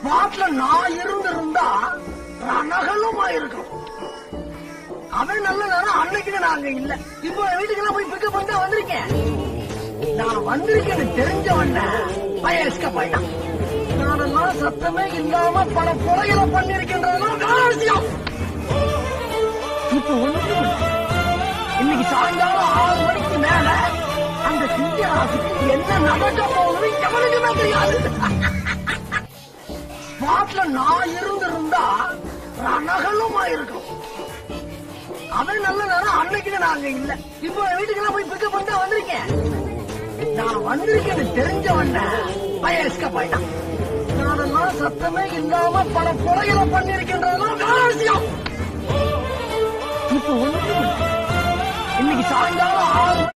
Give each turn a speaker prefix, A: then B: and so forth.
A: ஸ்பாட்ல நான் இருந்திருந்தா ரணகலமா இருக்கும் அவன் நல்ல நேரம் அன்னைக்கு நாங்க இல்ல இப்போ என் வீட்டுக்கெல்லாம் போய் பிக்கப் பண்ணி தான் வந்திருக்கேன் நான் வந்திருக்கேன்னு தெரிஞ்சவன பையன் எஸ்கப் ஆயிட்டான் நானெல்லாம் சத்தமே இல்லாம பல கொலைகளை பண்ணிருக்கின்றதெல்லாம் வேற விஷயம் இப்ப ஒண்ணு இன்னைக்கு சாயங்காலம் ஆறு மணிக்கு மேல அந்த சிங்கராசுக்கு என்ன நடக்க போகுது எவனுக்குமே தெரியாது ஸ்பாட்ல நான் இருந்திருந்தா ரணகலமா இருக்கும் அவன் நல்ல நேரம் அன்னைக்கு நாங்க இல்ல இப்போ என் வீட்டுக்கெல்லாம் போய் பிக்கப் பண்ணி தான் வந்திருக்கேன் நான் வந்திருக்கேன்னு தெரிஞ்சவன பையன் எஸ்கப் ஆயிட்டான் நானெல்லாம் சத்தமே இல்லாம பல கொலைகளை பண்ணிருக்கின்றதெல்லாம் வேற விஷயம் இப்ப ஒண்ணு இன்னைக்கு சாயங்காலம் ஆறு